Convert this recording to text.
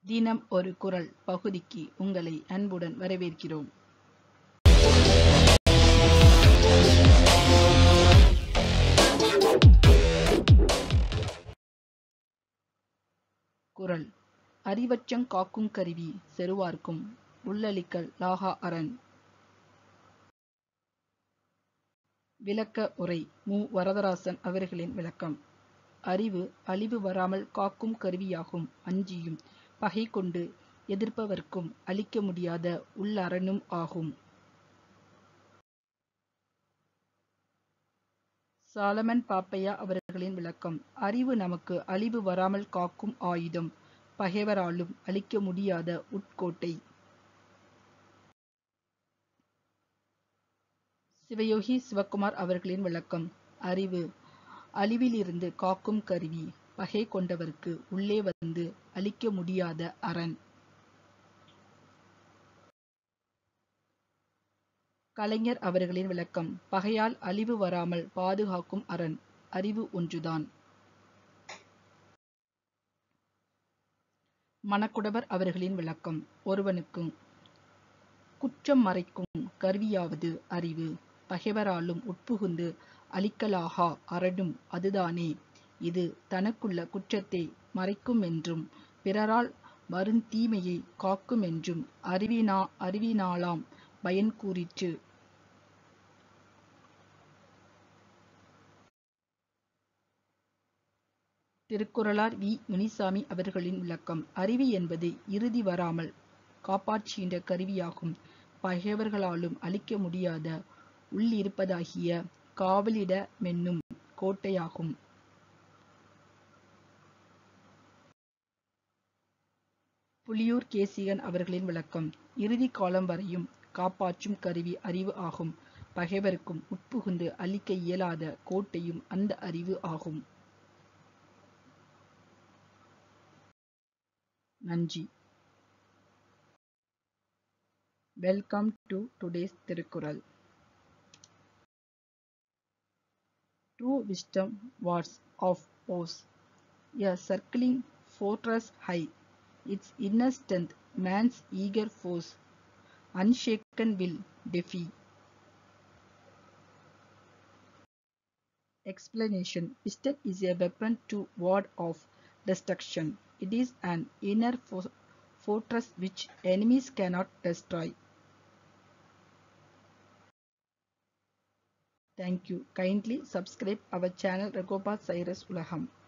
தினம் ஒரு குறள் பகுதிக்கு உங்களை அன்புடன் வரவேற்கிறோம் குறள் அறிவச்சங் காக்குங் கருவி செறுவார்க்கும் உள்ளளிக்கல் லாகா அரண் விளக்க உரை மு வரதராசன் அவர்களின் விளக்கம் அறிவு அழிவு வராமல் காக்கும் கருவியாகும் அஞ்சியும் பகை கொண்டு எதிர்ப்பவர்க்கும் அழிக்க முடியாத உள்ளரணும் ஆகும் சாலமன் பாப்பையா அவர்களின் விளக்கம் அறிவு நமக்கு அழிவு வராமல் காக்கும் ஆயுதம் பகைவராலும் அழிக்க முடியாத உட்கோட்டை சிவயோகி சிவகுமார் அவர்களின் விளக்கம் அறிவு அழிவிலிருந்து காக்கும் கருவி பகை கொண்டவர்க்கு உள்ளே வந்து அழிக்க முடியாத அரண் கலைஞர் அவர்களின் விளக்கம் பகையால் அழிவு வராமல் பாதுகாக்கும் அரண் அறிவு ஒன்றுதான் மணக்குடவர் அவர்களின் விளக்கம் ஒருவனுக்கு குற்றம் மறைக்கும் கருவியாவது அறிவு பகைவராலும் உட்புகுந்து அழிக்கலாகா அரணும் அதுதானே இது தனக்குள்ள குற்றத்தை மறைக்கும் என்றும் பிறரால் வருந்தீமையை காக்கும் என்றும் அறிவினா அறிவினாலாம் பயன் கூறிற்று திருக்குறளார் வி முனிசாமி அவர்களின் விளக்கம் அறிவு என்பது இறுதி வராமல் காப்பாற்றுகின்ற கருவியாகும் பகைவர்களாலும் அழிக்க முடியாத உள்ளிருப்பதாகிய காவலிடமென்னும் கோட்டையாகும் புலியூர் கேசிகன் அவர்களின் விளக்கம் இறுதி காலம் வரையும் காப்பாற்றும் கருவி அறிவு ஆகும் பகைவருக்கும் உட்புகுந்து அழிக்க இயலாத கோட்டையும் அந்த அறிவு ஆகும் நன்றி welcome to today's Thirukkural True wisdom words of Oz. A circling fortress high, its inner strength man's eager force, unshaken will defy. Explanation Wisdom is a weapon to ward off destruction. It is an inner fo- fortress which enemies cannot destroy. Thank you. Kindly subscribe our channel Ragopa Cyrus Ulaham.